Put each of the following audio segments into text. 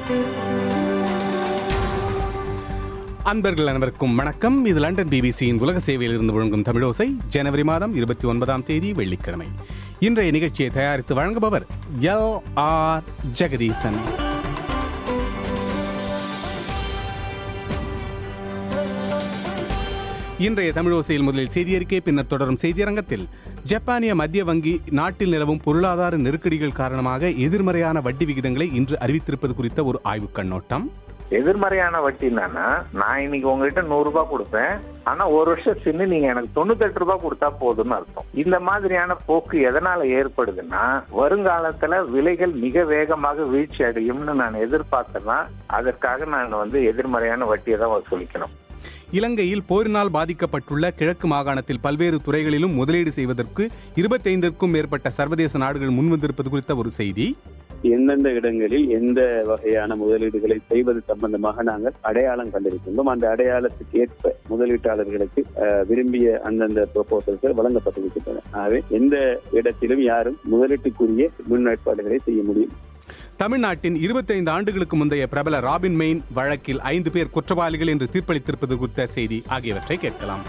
அன்பர்கள் அனைவருக்கும் வணக்கம் இது லண்டன் பிபிசியின் உலக சேவையில் இருந்து வழங்கும் தமிழோசை ஜனவரி மாதம் இருபத்தி ஒன்பதாம் தேதி வெள்ளிக்கிழமை இன்றைய நிகழ்ச்சியை தயாரித்து வழங்குபவர் எல் ஆர் ஜெகதீசன் இன்றைய தமிழோசையில் முதலில் செய்தியறிக்கை பின்னர் தொடரும் செய்தியரங்கத்தில் ஜப்பானிய மத்திய வங்கி நாட்டில் நிலவும் பொருளாதார நெருக்கடிகள் காரணமாக எதிர்மறையான வட்டி விகிதங்களை இன்று அறிவித்திருப்பது குறித்த ஒரு ஆய்வுக் கண்ணோட்டம் எதிர்மறையான வட்டி என்னன்னா நான் இன்னைக்கு உங்ககிட்ட நூறு ரூபாய் கொடுப்பேன் ஆனா ஒரு வருஷம் சின்ன நீங்க எனக்கு தொண்ணூத்தெட்டு ரூபாய் கொடுத்தா போதும்னு அர்த்தம் இந்த மாதிரியான போக்கு எதனால ஏற்படுதுன்னா வருங்காலத்துல விலைகள் மிக வேகமாக வீழ்ச்சி அடையும்னு நான் எதிர்பார்த்தேன்னா அதற்காக நான் வந்து எதிர்மறையான வட்டியை தான் வசூலிக்கணும் இலங்கையில் போரினால் பாதிக்கப்பட்டுள்ள கிழக்கு மாகாணத்தில் பல்வேறு துறைகளிலும் முதலீடு செய்வதற்கு இருபத்தைந்திற்கும் மேற்பட்ட சர்வதேச நாடுகள் முன்வந்திருப்பது குறித்த ஒரு செய்தி எந்தெந்த இடங்களில் எந்த வகையான முதலீடுகளை செய்வது சம்பந்தமாக நாங்கள் அடையாளம் கண்டிருக்கின்றோம் அந்த அடையாளத்துக்கு ஏற்ப முதலீட்டாளர்களுக்கு அஹ், விரும்பிய அந்தந்த ப்ரொபோசல்கள் வழங்கப்பட்டிருக்கின்றன ஆகவே எந்த இடத்திலும் யாரும் முதலீட்டுக்குரிய முன்னேற்பாடுகளை செய்ய முடியும் தமிழ்நாட்டின் இருபத்தைந்து ஆண்டுகளுக்கு முந்தைய பிரபல ராபின் மெயின் வழக்கில் ஐந்து பேர் குற்றவாளிகள் என்று தீர்ப்பளித்திருப்பது குறித்த செய்தி ஆகியவற்றை கேட்கலாம்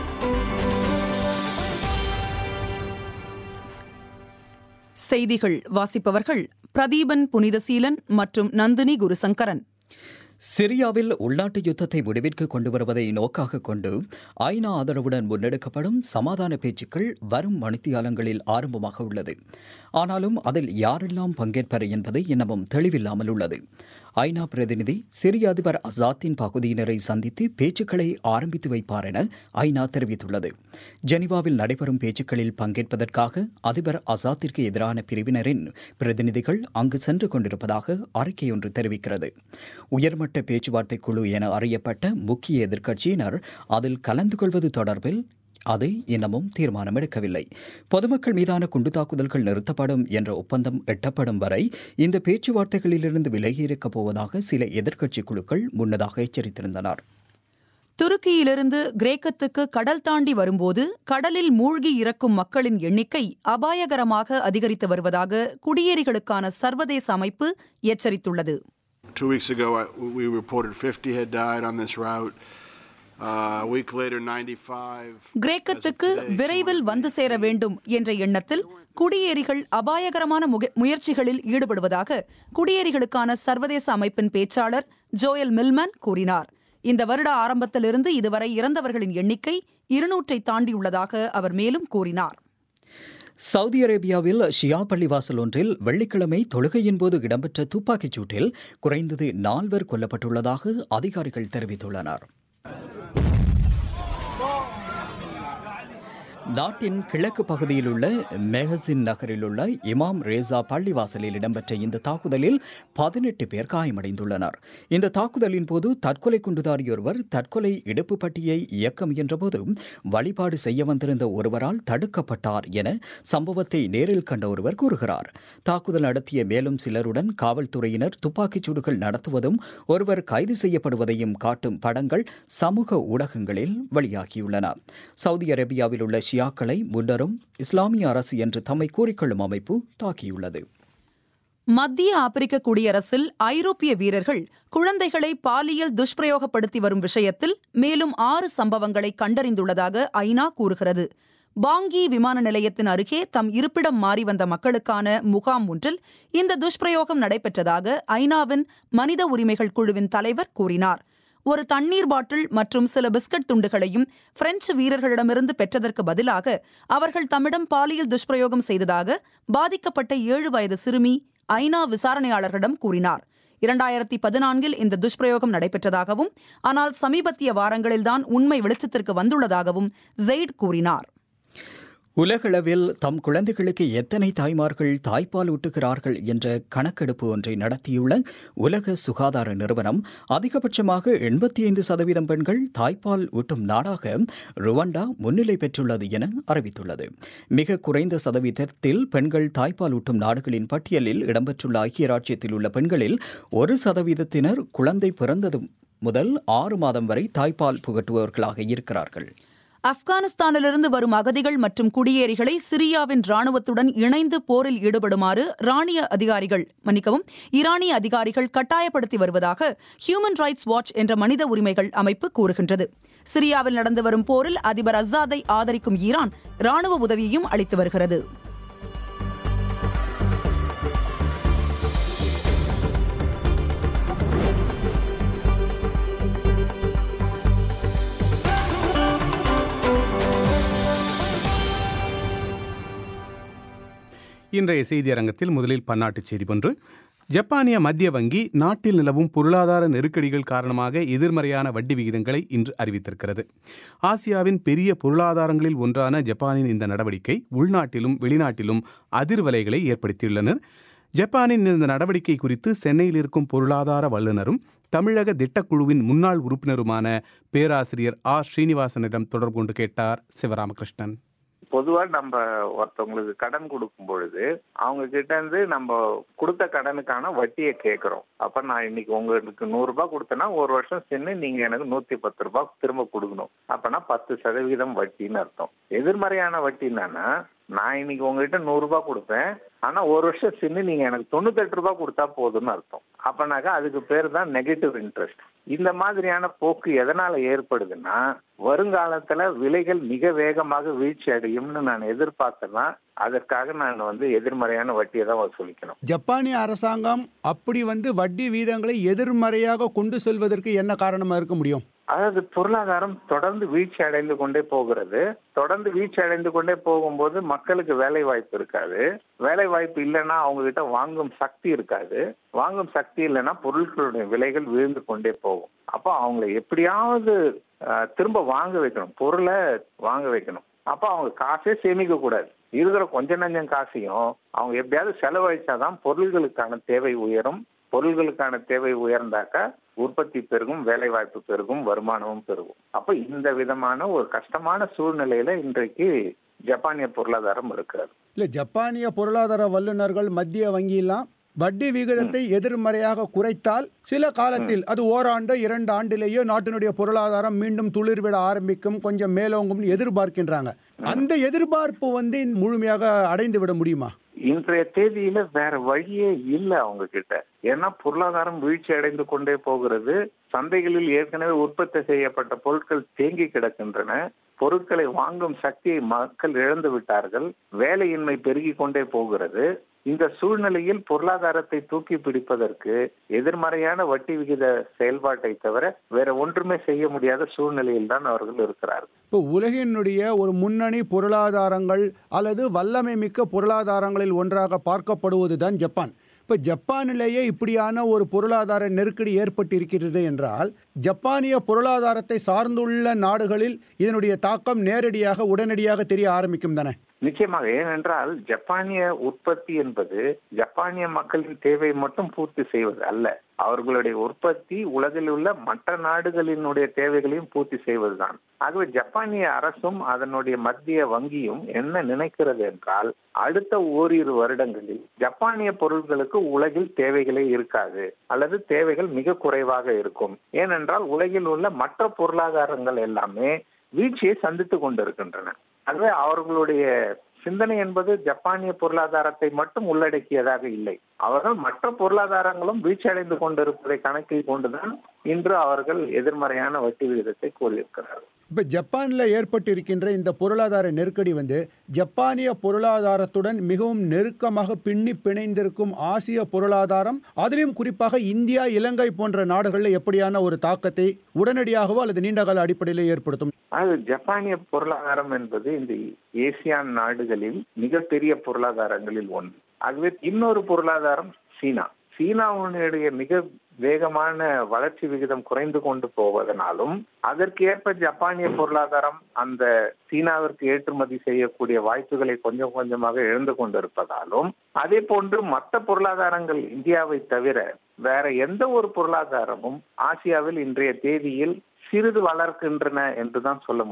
செய்திகள் வாசிப்பவர்கள் பிரதீபன் புனிதசீலன் மற்றும் நந்தினி குருசங்கரன் சிரியாவில் உள்நாட்டு யுத்தத்தை முடிவிற்கு கொண்டு வருவதை நோக்காக கொண்டு ஐநா ஆதரவுடன் முன்னெடுக்கப்படும் சமாதான பேச்சுக்கள் வரும் மணித்தியாலங்களில் ஆரம்பமாக உள்ளது ஆனாலும் அதில் யாரெல்லாம் பங்கேற்பர் என்பது இன்னமும் தெளிவில்லாமல் உள்ளது ஐநா பிரதிநிதி சிரிய அதிபர் அசாத்தின் பகுதியினரை சந்தித்து பேச்சுக்களை ஆரம்பித்து வைப்பார் என ஐநா தெரிவித்துள்ளது ஜெனீவாவில் நடைபெறும் பேச்சுக்களில் பங்கேற்பதற்காக அதிபர் அசாத்திற்கு எதிரான பிரிவினரின் பிரதிநிதிகள் அங்கு சென்று கொண்டிருப்பதாக அறிக்கை ஒன்று தெரிவிக்கிறது உயர்மட்ட பேச்சுவார்த்தை குழு என அறியப்பட்ட முக்கிய எதிர்க்கட்சியினர் அதில் கலந்து கொள்வது தொடர்பில் அது இன்னமும் தீர்மானம் எடுக்கவில்லை பொதுமக்கள் மீதான குண்டு தாக்குதல்கள் நிறுத்தப்படும் என்ற ஒப்பந்தம் எட்டப்படும் வரை இந்த பேச்சுவார்த்தைகளிலிருந்து விலகியிருக்கப் போவதாக சில எதிர்க்கட்சி குழுக்கள் முன்னதாக எச்சரித்திருந்தனர் துருக்கியிலிருந்து கிரேக்கத்துக்கு கடல் தாண்டி வரும்போது கடலில் மூழ்கி இறக்கும் மக்களின் எண்ணிக்கை அபாயகரமாக அதிகரித்து வருவதாக குடியேறிகளுக்கான சர்வதேச அமைப்பு எச்சரித்துள்ளது Two weeks ago, I- we reported 50 had died on this route. Uh, a week later, 95. கிரேக்கத்துக்கு விரைவில் வந்து சேர வேண்டும் என்ற எண்ணத்தில் குடியேறிகள் அபாயகரமான முக- முயற்சிகளில் ஈடுபடுவதாக குடியேறிகளுக்கான சர்வதேச அமைப்பின் பேச்சாளர் ஜோயல் மில்மன் கூறினார் இந்த வருட ஆரம்பத்திலிருந்து இதுவரை இறந்தவர்களின் எண்ணிக்கை இருநூற்றை தாண்டியுள்ளதாக அவர் மேலும் கூறினார் சவுதி அரேபியாவில் ஷியா பள்ளிவாசல் ஒன்றில் வெள்ளிக்கிழமை தொழுகையின் போது இடம்பெற்ற துப்பாக்கிச் சூட்டில் குறைந்தது நால்வர் கொல்லப்பட்டுள்ளதாக அதிகாரிகள் தெரிவித்துள்ளனர் நாட்டின் கிழக்கு பகுதியில் உள்ள மெஹசின் நகரில் உள்ள இமாம் ரேசா பள்ளிவாசலில் இடம்பெற்ற இந்த தாக்குதலில் பதினெட்டு பேர் காயமடைந்துள்ளனர் இந்த தாக்குதலின் போது தற்கொலை குண்டுதாரியொருவர் தற்கொலை இடுப்பு பட்டியை இயக்க முயன்றபோது வழிபாடு செய்ய வந்திருந்த ஒருவரால் தடுக்கப்பட்டார் என சம்பவத்தை நேரில் கண்ட ஒருவர் கூறுகிறார் தாக்குதல் நடத்திய மேலும் சிலருடன் காவல்துறையினர் துப்பாக்கிச் சூடுகள் நடத்துவதும் ஒருவர் கைது செய்யப்படுவதையும் காட்டும் படங்கள் சமூக ஊடகங்களில் வெளியாகியுள்ளன சவுதி அரேபியாவில் உள்ள ஷியாக்களை முன்னரும் இஸ்லாமிய அரசு என்று தம்மை கூறிக்கொள்ளும் அமைப்பு தாக்கியுள்ளது மத்திய ஆப்பிரிக்க குடியரசில் ஐரோப்பிய வீரர்கள் குழந்தைகளை பாலியல் துஷ்பிரயோகப்படுத்தி வரும் விஷயத்தில் மேலும் ஆறு சம்பவங்களை கண்டறிந்துள்ளதாக ஐநா கூறுகிறது பாங்கி விமான நிலையத்தின் அருகே தம் இருப்பிடம் மாறி வந்த மக்களுக்கான முகாம் ஒன்றில் இந்த துஷ்பிரயோகம் நடைபெற்றதாக ஐநாவின் மனித உரிமைகள் குழுவின் தலைவர் கூறினார் ஒரு தண்ணீர் பாட்டில் மற்றும் சில பிஸ்கட் துண்டுகளையும் பிரெஞ்சு வீரர்களிடமிருந்து பெற்றதற்கு பதிலாக அவர்கள் தம்மிடம் பாலியல் துஷ்பிரயோகம் செய்ததாக பாதிக்கப்பட்ட ஏழு வயது சிறுமி ஐநா விசாரணையாளர்களிடம் கூறினார் இரண்டாயிரத்தி பதினான்கில் இந்த துஷ்பிரயோகம் நடைபெற்றதாகவும் ஆனால் சமீபத்திய வாரங்களில்தான் உண்மை வெளிச்சத்திற்கு வந்துள்ளதாகவும் ஜெயிட் கூறினார் உலகளவில் தம் குழந்தைகளுக்கு எத்தனை தாய்மார்கள் தாய்ப்பால் ஊட்டுகிறார்கள் என்ற கணக்கெடுப்பு ஒன்றை நடத்தியுள்ள உலக சுகாதார நிறுவனம் அதிகபட்சமாக எண்பத்தி ஐந்து சதவீதம் பெண்கள் தாய்ப்பால் ஊட்டும் நாடாக ருவண்டா முன்னிலை பெற்றுள்ளது என அறிவித்துள்ளது மிக குறைந்த சதவீதத்தில் பெண்கள் தாய்ப்பால் ஊட்டும் நாடுகளின் பட்டியலில் இடம்பெற்றுள்ள ஐக்கிய ராஜ்யத்தில் உள்ள பெண்களில் ஒரு சதவீதத்தினர் குழந்தை பிறந்தது முதல் ஆறு மாதம் வரை தாய்ப்பால் புகட்டுபவர்களாக இருக்கிறார்கள் ஆப்கானிஸ்தானிலிருந்து வரும் அகதிகள் மற்றும் குடியேறிகளை சிரியாவின் ராணுவத்துடன் இணைந்து போரில் ஈடுபடுமாறு ராணிய அதிகாரிகள் மன்னிக்கவும் ஈரானிய அதிகாரிகள் கட்டாயப்படுத்தி வருவதாக ஹியூமன் ரைட்ஸ் வாட்ச் என்ற மனித உரிமைகள் அமைப்பு கூறுகின்றது சிரியாவில் நடந்து வரும் போரில் அதிபர் அசாதை ஆதரிக்கும் ஈரான் ராணுவ உதவியையும் அளித்து வருகிறது இன்றைய செய்தி அரங்கத்தில் முதலில் பன்னாட்டுச் செய்தி ஒன்று ஜப்பானிய மத்திய வங்கி நாட்டில் நிலவும் பொருளாதார நெருக்கடிகள் காரணமாக எதிர்மறையான வட்டி விகிதங்களை இன்று அறிவித்திருக்கிறது ஆசியாவின் பெரிய பொருளாதாரங்களில் ஒன்றான ஜப்பானின் இந்த நடவடிக்கை உள்நாட்டிலும் வெளிநாட்டிலும் அதிர்வலைகளை ஏற்படுத்தியுள்ளனர் ஜப்பானின் இந்த நடவடிக்கை குறித்து சென்னையில் இருக்கும் பொருளாதார வல்லுநரும் தமிழக திட்டக்குழுவின் முன்னாள் உறுப்பினருமான பேராசிரியர் ஆர் ஸ்ரீனிவாசனிடம் தொடர்பு கொண்டு கேட்டார் சிவராமகிருஷ்ணன் பொதுவா நம்ம ஒருத்தவங்களுக்கு கடன் கொடுக்கும் பொழுது அவங்க கிட்ட இருந்து நம்ம கொடுத்த கடனுக்கான வட்டியை கேட்கிறோம் அப்ப நான் இன்னைக்கு உங்களுக்கு நூறு ரூபாய் கொடுத்தேன்னா ஒரு வருஷம் சென்று நீங்க எனக்கு நூத்தி பத்து ரூபாய் திரும்ப கொடுக்கணும் அப்பனா பத்து சதவீதம் வட்டின்னு அர்த்தம் எதிர்மறையான வட்டி என்னன்னா நான் இன்னைக்கு உங்ககிட்ட நூறு ரூபாய் கொடுப்பேன் ஆனா ஒரு வருஷம் சென்று நீங்க எனக்கு தொண்ணூத்தெட்டு ரூபாய் கொடுத்தா போதும்னு அர்த்தம் அப்பனாக்கா அதுக்கு பேர் தான் நெகட்டிவ் இன்ட்ரெஸ்ட் இந்த மாதிரியான போக்கு எதனால ஏற்படுதுன்னா வருங்காலத்துல விலைகள் மிக வேகமாக வீழ்ச்சி அடையும்னு நான் எதிர்பார்த்தேன்னா அதற்காக நான் வந்து எதிர்மறையான வட்டியை தான் வசூலிக்கணும் ஜப்பானிய அரசாங்கம் அப்படி வந்து வட்டி வீதங்களை எதிர்மறையாக கொண்டு செல்வதற்கு என்ன காரணமா இருக்க முடியும் அதாவது பொருளாதாரம் தொடர்ந்து வீழ்ச்சி அடைந்து கொண்டே போகிறது தொடர்ந்து வீழ்ச்சி அடைந்து கொண்டே போகும்போது மக்களுக்கு வேலை வாய்ப்பு இருக்காது வேலை வாய்ப்பு இல்லைன்னா அவங்க கிட்ட வாங்கும் சக்தி இருக்காது வாங்கும் சக்தி இல்லைன்னா பொருட்களுடைய விலைகள் விழுந்து கொண்டே போகும் அப்போ அவங்கள எப்படியாவது அஹ், திரும்ப வாங்க வைக்கணும் பொருளை வாங்க வைக்கணும் அப்போ அவங்க காசே சேமிக்க கூடாது இருக்கிற கொஞ்ச நஞ்சம் காசையும் அவங்க எப்படியாவது செலவழிச்சாதான் பொருள்களுக்கான தேவை உயரும் பொருள்களுக்கான தேவை உயர்ந்தாக்கா உற்பத்தி பெருகும் வேலை வாய்ப்பு பெருகும் வருமானமும் பெருகும் அப்ப இந்த விதமான ஒரு கஷ்டமான சூழ்நிலையில இன்றைக்கு ஜப்பானிய பொருளாதாரம் இருக்கிறது இல்ல ஜப்பானிய பொருளாதார வல்லுநர்கள் மத்திய வங்கியெல்லாம் வட்டி விகிதத்தை எதிர்மறையாக குறைத்தால் சில காலத்தில் அது ஓராண்டு இரண்டு ஆண்டிலேயோ நாட்டினுடைய பொருளாதாரம் மீண்டும் துளிர்விட ஆரம்பிக்கும் கொஞ்சம் மேலோங்கும் எதிர்பார்க்கின்றாங்க அந்த எதிர்பார்ப்பு வந்து முழுமையாக அடைந்து விட முடியுமா இன்றைய தேதியில வேற வழியே இல்லை அவங்க கிட்ட ஏன்னா பொருளாதாரம் வீழ்ச்சி அடைந்து கொண்டே போகிறது சந்தைகளில் ஏற்கனவே உற்பத்தி செய்யப்பட்ட பொருட்கள் தேங்கி கிடக்கின்றன பொருட்களை வாங்கும் சக்தியை மக்கள் இழந்து விட்டார்கள் வேலையின்மை பெருகி கொண்டே போகிறது இந்த சூழ்நிலையில் பொருளாதாரத்தை தூக்கி பிடிப்பதற்கு எதிர்மறையான வட்டி விகித செயல்பாட்டை தவிர வேற ஒன்றுமே செய்ய முடியாத சூழ்நிலையில் தான் அவர்கள் இருக்கிறார்கள் இப்போ உலகினுடைய ஒரு முன்னணி பொருளாதாரங்கள் அல்லது வல்லமை மிக்க பொருளாதாரங்களில் ஒன்றாக பார்க்கப்படுவது தான் ஜப்பான் இப்போ ஜப்பானிலேயே இப்படியான ஒரு பொருளாதார நெருக்கடி ஏற்பட்டு இருக்கிறது என்றால் ஜப்பானிய பொருளாதாரத்தை சார்ந்துள்ள நாடுகளில் இதனுடைய தாக்கம் நேரடியாக உடனடியாக தெரிய ஆரம்பிக்கும் தானே நிச்சயமாக ஏனென்றால் ஜப்பானிய உற்பத்தி என்பது ஜப்பானிய மக்களின் தேவை மட்டும் பூர்த்தி செய்வது அல்ல அவர்களுடைய உற்பத்தி உலகில் உள்ள மற்ற நாடுகளினுடைய தேவைகளையும் பூர்த்தி செய்வதுதான் ஆகவே ஜப்பானிய அரசும் அதனுடைய மத்திய வங்கியும் என்ன நினைக்கிறது என்றால் அடுத்த ஓரிரு வருடங்களில் ஜப்பானிய பொருட்களுக்கு உலகில் தேவைகளே இருக்காது அல்லது தேவைகள் மிக குறைவாக இருக்கும் ஏனென்றால் உலகில் உள்ள மற்ற பொருளாதாரங்கள் எல்லாமே வீழ்ச்சியை சந்தித்து கொண்டிருக்கின்றன ஆகவே அவர்களுடைய சிந்தனை என்பது ஜப்பானிய பொருளாதாரத்தை மட்டும் உள்ளடக்கியதாக இல்லை அவர்கள் மற்ற பொருளாதாரங்களும் வீழ்ச்சியடைந்து கொண்டிருப்பதை கணக்கில் கொண்டுதான் இன்று அவர்கள் எதிர்மறையான வட்டி விகிதத்தை கூறியிருக்கிறார்கள் இப்போ ஜப்பானில் ஏற்பட்டிருக்கின்ற இந்த பொருளாதார நெருக்கடி வந்து ஜப்பானிய பொருளாதாரத்துடன் மிகவும் நெருக்கமாக பின்னி பிணைந்திருக்கும் ஆசிய பொருளாதாரம் அதிலும் குறிப்பாக இந்தியா இலங்கை போன்ற நாடுகளில் எப்படியான ஒரு தாக்கத்தை உடனடியாகவோ அல்லது நீண்டகால அடிப்படையில் ஏற்படுத்தும் அது ஜப்பானிய பொருளாதாரம் என்பது இந்த ஏசியான் நாடுகளில் மிகப்பெரிய பொருளாதாரங்களில் ஒன்று ஆகவே இன்னொரு பொருளாதாரம் சீனா சீனாவுடைய மிக வேகமான வளர்ச்சி விகிதம் குறைந்து கொண்டு போவதனாலும் அதற்கு ஏற்ப ஜப்பானிய பொருளாதாரம் அந்த சீனாவிற்கு ஏற்றுமதி செய்யக்கூடிய வாய்ப்புகளை கொஞ்சம் கொஞ்சமாக இழந்து கொண்டிருப்பதாலும் அதே போன்று மற்ற பொருளாதாரங்கள் இந்தியாவை தவிர வேற எந்த ஒரு பொருளாதாரமும் ஆசியாவில் இன்றைய தேதியில் சிறிது வளர்க்கின்றன என்றுதான் சொல்ல முடியும்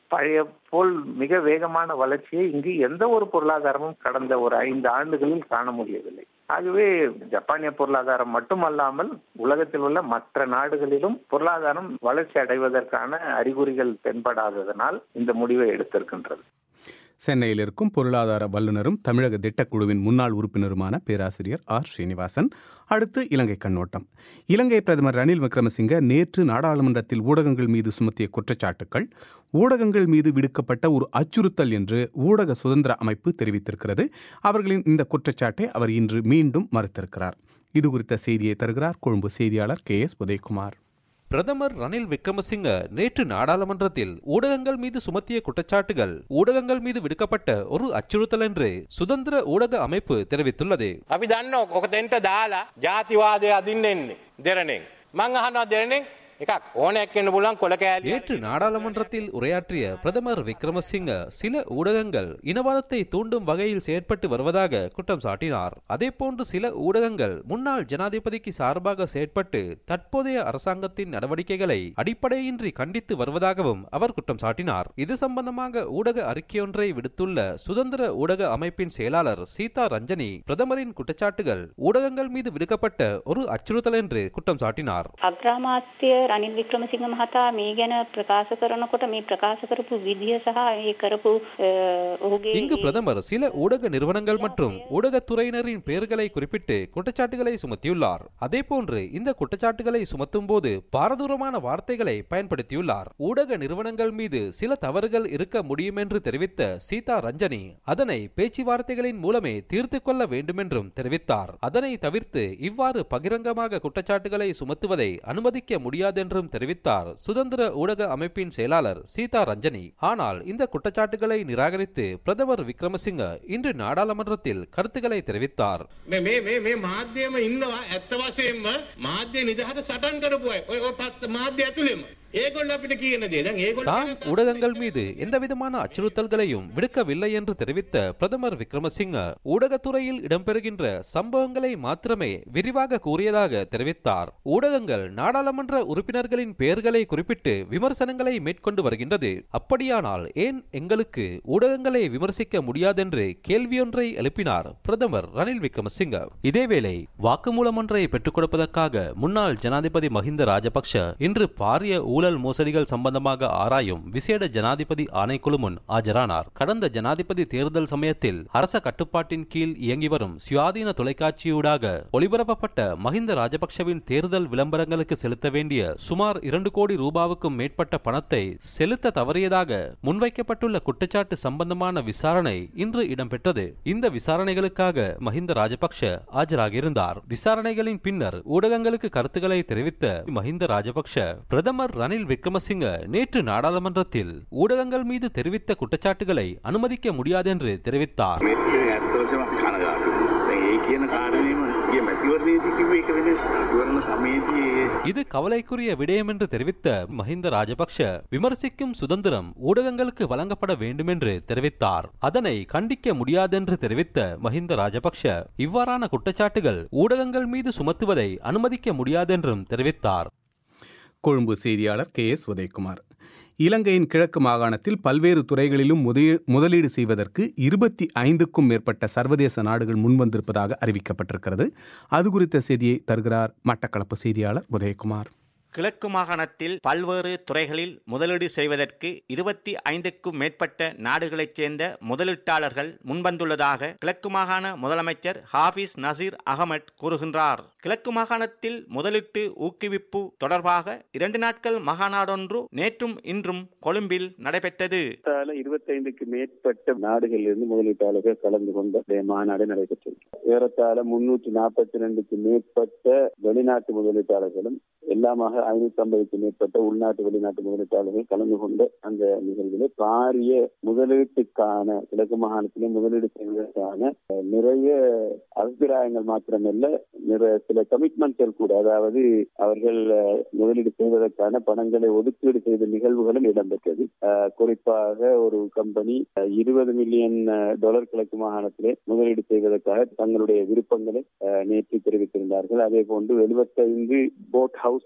பழைய போல் மிக வேகமான வளர்ச்சியை இங்கு எந்த ஒரு பொருளாதாரமும் கடந்த ஒரு ஐந்து ஆண்டுகளில் காண முடியவில்லை ஆகவே ஜப்பானிய பொருளாதாரம் மட்டுமல்லாமல் உலகத்தில் உள்ள மற்ற நாடுகளிலும் பொருளாதாரம் வளர்ச்சி அடைவதற்கான அறிகுறிகள் தென்படாததனால் இந்த முடிவை எடுத்திருக்கின்றது சென்னையில் இருக்கும் பொருளாதார வல்லுநரும் தமிழக திட்டக்குழுவின் முன்னாள் உறுப்பினருமான பேராசிரியர் ஆர் ஸ்ரீனிவாசன் அடுத்து இலங்கை கண்ணோட்டம் இலங்கை பிரதமர் ரணில் விக்ரமசிங்க நேற்று நாடாளுமன்றத்தில் ஊடகங்கள் மீது சுமத்திய குற்றச்சாட்டுக்கள் ஊடகங்கள் மீது விடுக்கப்பட்ட ஒரு அச்சுறுத்தல் என்று ஊடக சுதந்திர அமைப்பு தெரிவித்திருக்கிறது அவர்களின் இந்த குற்றச்சாட்டை அவர் இன்று மீண்டும் மறுத்திருக்கிறார் இது குறித்த செய்தியை தருகிறார் கொழும்பு செய்தியாளர் கே எஸ் உதயகுமார் பிரதமர் ரணில் விக்ரமசிங்க நேற்று நாடாளுமன்றத்தில் ஊடகங்கள் மீது சுமத்திய குற்றச்சாட்டுகள் ஊடகங்கள் மீது விடுக்கப்பட்ட ஒரு அச்சுறுத்தல் என்று சுதந்திர ஊடக அமைப்பு தெரிவித்துள்ளது අපි දන්න ඔකතෙන්ට දාලා ජාතිවාදය අදින්න එන්නේ දෙරනෙක්. මං අහනවා දෙරනෙක් එකක් ඕනැක් එන්න පුලන් කොළ කෑලි நேற்று நாடாளுமன்றத்தில் உரையாற்றிய பிரதமர் விக்ரமசிங்க சில ஊடகங்கள் இனவாதத்தை தூண்டும் வகையில் செயற்பட்டு வருவதாக குற்றம் சாட்டினார் அதேபோன்று சில ஊடகங்கள் முன்னாள் ஜனாதிபதிக்கு சார்பாக செயற்பட்டு தற்போதைய அரசாங்கத்தின் நடவடிக்கைகளை அடிப்படையின்றி கண்டித்து வருவதாகவும் அவர் குற்றம் சாட்டினார் இது சம்பந்தமாக ஊடக அறிக்கையொன்றை விடுத்துள்ள சுதந்திர ஊடக அமைப்பின் செயலாளர் சீதா ரஞ்சனி பிரதமரின் குற்றச்சாட்டுகள் ஊடகங்கள் மீது விடுக்கப்பட்ட ஒரு அச்சுறுத்தல் என்று குற்றம் சாட்டினார் අග්‍රාමාත්‍ය රනිල් වික්‍රමසිංහ මහතා මේ ගැන ප්‍රකාශ කරනකොට මේ ප්‍රකාශ කරපු විදිහ සහ ඒ කරපු අ, ඔහුගේ இங்கு பிரதமர் சில ஊடக நிறுவனங்கள் மற்றும் ஊடகத்துறையினரின் பெயர்களை குறிப்பிட்டு குற்றச்சாட்டுகளை சுமத்தியுள்ளார் அதேபோன்று இந்த குற்றச்சாட்டுகளை சுமத்தும் போது பாரதூரமான வார்த்தைகளை பயன்படுத்தியுள்ளார் ஊடக நிறுவனங்கள் மீது சில தவறுகள் இருக்க முடியும் என்று தெரிவித்த சீதா ரஞ்சனி அதனை பேச்சுவார்த்தைகளின் மூலமே தீர்த்து கொள்ள வேண்டுமென்றும் தெரிவித்தார் அதனை தவிர்த்து இவ்வாறு பகிரங்கமாக குற்றச்சாட்டுகளை சுமத்துவதை அனுமதிக்க முடியாதென்றும் தெரிவித்தார் சுதந்திர ஊடக அமைப்பின் செயலாளர் சீதா ரஞ்சனி ஆனால் இந்த குற்றச்சாட்டுகளை நிராகரித்து பிரதமர் விக்ரமசிங்க இன்று நாடாளுமன்றத்தில் கருத்துக்களை தெரிவித்தார் මේ මේ මේ මේ මාධ්‍යම ඉන්නවා ඇත්ත වශයෙන්ම මාධ්‍ය නිදහට සටන් කරපු අය ඔය ඔය පත් මාධ්‍ය ඇතුළෙම ඒගොල්ලෝ අපිට කියන දේ දැන් ඒගොල්ලෝ தான் ஊடகங்கள் மீது எந்தவிதமான அச்சுறுத்தல்களையும் விடுக்கவில்லை என்று தெரிவித்த பிரதமர் விக்ரமசிங்க ஊடகத்துறையில் இடம்பெறுகின்ற சம்பவங்களை மாத்திரமே விரிவாக கூறியதாக தெரிவித்தார் ஊடகங்கள் நாடாளுமன்ற உறுப்பினர்களின் பெயர்களை குறிப்பிட்டு விமர்சனங்களை மேற்கொண்டு வருகின்றது அப்படியானால் ஏன் எங்களுக்கு ஊடகங்களை விமர்சிக்க முடியாதென்று கேள்வியொன்றை எழுப்பினார் பிரதமர் ரணில் விக்ரமசிங்க இதேவேளை வாக்குமூலம் ஒன்றை பெற்றுக் கொடுப்பதற்காக முன்னாள் ஜனாதிபதி மஹிந்த ராஜபக்ஷ இன்று பாரிய ஊழல் மோசடிகள் சம்பந்தமாக ஆராயும் விசேட ஜனாதிபதி ஆணைக்குழு முன் ஆஜரானார் கடந்த ஜனாதிபதி தேர்தல் சமயத்தில் அரச கட்டுப்பாட்டின் கீழ் இயங்கி வரும் சுயாதீன தொலைக்காட்சியூடாக ஒளிபரப்பப்பட்ட மஹிந்த ராஜபக்ஷவின் தேர்தல் விளம்பரங்களுக்கு செலுத்த வேண்டிய சுமார் இரண்டு கோடி ரூபாவுக்கும் மேற்பட்ட பணத்தை செலுத்த தவறியதாக முன்வைக்கப்பட்டுள்ள குற்றச்சாட்டு சம்பந்தமான விசாரணை இன்று இடம்பெற்றது இந்த விசாரணைகளுக்காக மஹிந்த ராஜபக்ஷ ஆஜராகியிருந்தார் விசாரணைகளின் பின்னர் ஊடகங்களுக்கு கருத்துக்களை தெரிவித்த மஹிந்த ராஜபக்ஷ பிரதமர் ரணில் விக்ரமசிங்க நேற்று நாடாளுமன்றத்தில் ஊடகங்கள் மீது தெரிவித்த குற்றச்சாட்டுகளை அனுமதிக்க முடியாதென்று தெரிவித்தார் ඇත්තවසම අපි කනගාටු. දැන් ඒ කියන කාරණේම ගිය මැතිවරණයේදී කිව්වේ ඒක වෙනස්. මැතිවරණ සමයේදී ඒ இது கவலைக்குரிய விடயம் என்று தெரிவித்த மஹிந்த ராஜபக்ஷ விமர்சிக்கும் சுதந்திரம் ஊடகங்களுக்கு வழங்கப்பட வேண்டும் என்று தெரிவித்தார் அதனை கண்டிக்க முடியாதென்று தெரிவித்த மஹிந்த ராஜபக்ஷ இவ்வாறான குற்றச்சாட்டுகள் ஊடகங்கள் மீது சுமத்துவதை அனுமதிக்க முடியாதென்றும் தெரிவித்தார் கொழும்பு செய்தியாளர் கே எஸ் உதயகுமார் இலங்கையின் கிழக்கு மாகாணத்தில் பல்வேறு துறைகளிலும் முதலீ- முதலீடு செய்வதற்கு இருபத்தி ஐந்துக்கும் மேற்பட்ட சர்வதேச நாடுகள் முன்வந்திருப்பதாக அறிவிக்கப்பட்டிருக்கிறது அது குறித்த செய்தியை தருகிறார் மட்டக்களப்பு செய்தியாளர் உதயகுமார் கிழக்கு மாகாணத்தில் பல்வேறு துறைகளில் முதலீடு செய்வதற்கு இருபத்தி ஐந்துக்கும் மேற்பட்ட நாடுகளைச் சேர்ந்த முதலீட்டாளர்கள் முன்வந்துள்ளதாக கிழக்கு மாகாண முதலமைச்சர் ஹாஃபிஸ் நசீர் அகமட் கூறுகின்றார் கிழக்கு மாகாணத்தில் முதலீட்டு ஊக்குவிப்பு தொடர்பாக இரண்டு நாட்கள் மகாநாடொன்று நேற்றும் இன்றும் கொழும்பில் நடைபெற்றது ஏறத்தாழ இருபத்தைந்துக்கு மேற்பட்ட நாடுகளிலிருந்து முதலீட்டாளர்கள் கலந்து கொண்ட இந்த மாநாடு நடைபெற்றது ஏறத்தாழ முன்னூற்றி நாற்பத்தி ரெண்டுக்கு மேற்பட்ட வெளிநாட்டு முதலீட்டாளர்களும் எல்லாமாக ஐநூத்தி ஐம்பதுக்கு மேற்பட்ட உள்நாட்டு வெளிநாட்டு முதலீட்டாளர்கள் கலந்து கொண்ட அந்த நிகழ்வில் பாரிய முதலீட்டுக்கான கிழக்கு மாகாணத்திலே முதலீடு செய்வதற்கான அஹ், நிறைய அபிப்பிராயங்கள் மாத்திரமல்ல நிறைய சில கமிட்மெண்ட்கள் கூட அதாவது அவர்கள் அஹ், முதலீடு செய்வதற்கான பணங்களை ஒதுக்கீடு செய்த நிகழ்வுகளும் இடம்பெற்றது அஹ், குறிப்பாக ஒரு கம்பெனி இருபது மில்லியன் டாலர் கிழக்கு மாகாணத்திலே முதலீடு செய்வதற்காக தங்களுடைய விருப்பங்களை அஹ், நேற்று தெரிவித்திருந்தார்கள் அதே போன்று எழுபத்தைந்து போட் ஹவுஸ் என்று அழைக்க